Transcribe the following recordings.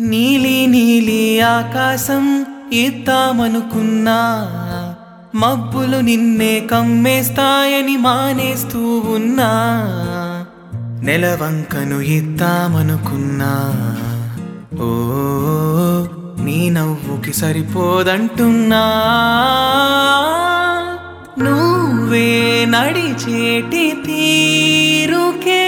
నీలి నీలి ఆకాశం ఇద్దామనుకున్నా మబ్బులు నిన్నే కమ్మేస్తాయని మానేస్తూ ఉన్నా నెలవంకను ఇద్దామనుకున్నా ఓ నీ నవ్వుకి సరిపోదంటున్నా నువ్వే నడిచేటి తీరుకే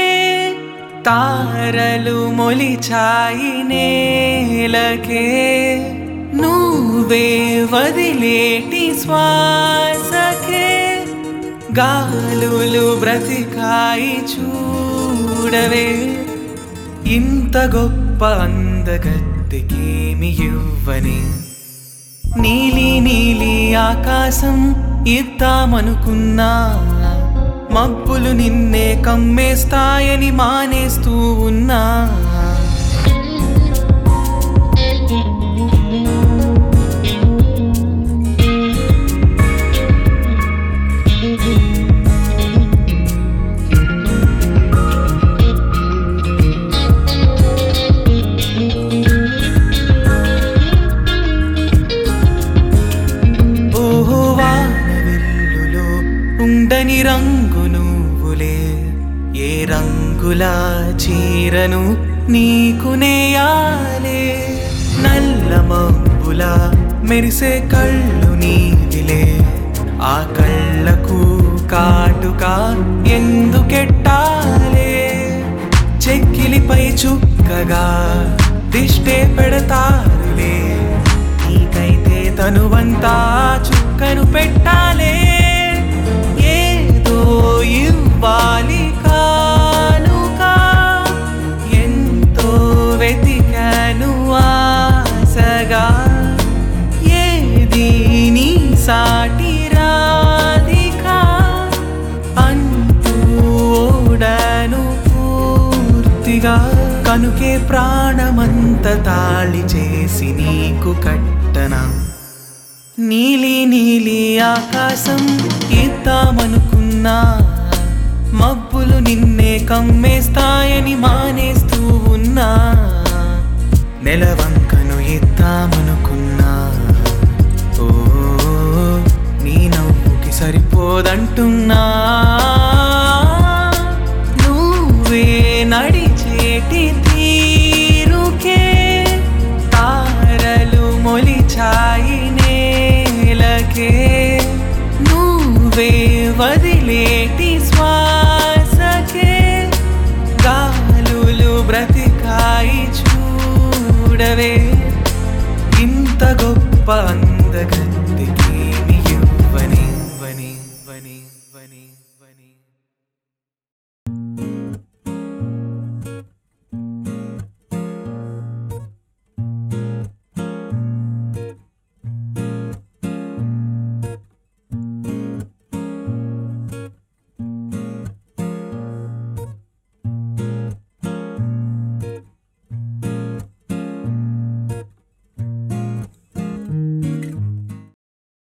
తారలు మొలిచాయి నేలకే నువ్వే వదిలేటి శ్వాసకే గాలులు బ్రతికాయి చూడవే ఇంత గొప్ప అందగత్తెకేమి ఇవ్వని నీలి నీలి ఆకాశం ఇద్దామనుకున్నా మబ్బులు నిన్నే కమ్మేస్తాయని మానేస్తూ ఉన్నా ఓహో వాన వెల్లులో ఉండని రంగు నువ్వులే ఏ రంగుల చీరను నీకు నేయాలే నల్ల మబ్బుల మెరిసే కళ్ళు నీవిలే ఆ కళ్ళకు కాటుక ఎందుకెట్టాలే చెక్కిలిపై చుక్కగా దిష్టే పెడతారులే నీకైతే తనువంతా చుక్కను పెట్టాలే ఏదో ఇవ్వాలి కానుక ఎంతో వెతికాను ఆశగా ఏది నీ సాటి రాధికా అంటూ ఓడను పూర్తిగా కనుకే ప్రాణమంత తాళి చేసి నీకు కట్టనా నీలి నీలి ఆకాశం ఇద్దామనుకున్నా మబ్బులు నిన్నే కమ్మేస్తాయని మానేస్తూ ఉన్నా నెలవంకను ఇద్దామనుకున్నా ఓ నీ నవ్వుకి సరిపోదంటున్నా నువ్వే నడిచేటి తీరుకే తారలు మొలిచాయి నేలకే నువ్వే వదిలేటి శ్వాసకే గాలులు బ్రతికాయి చూడవే ఇంత గొప్ప అందగత్తికి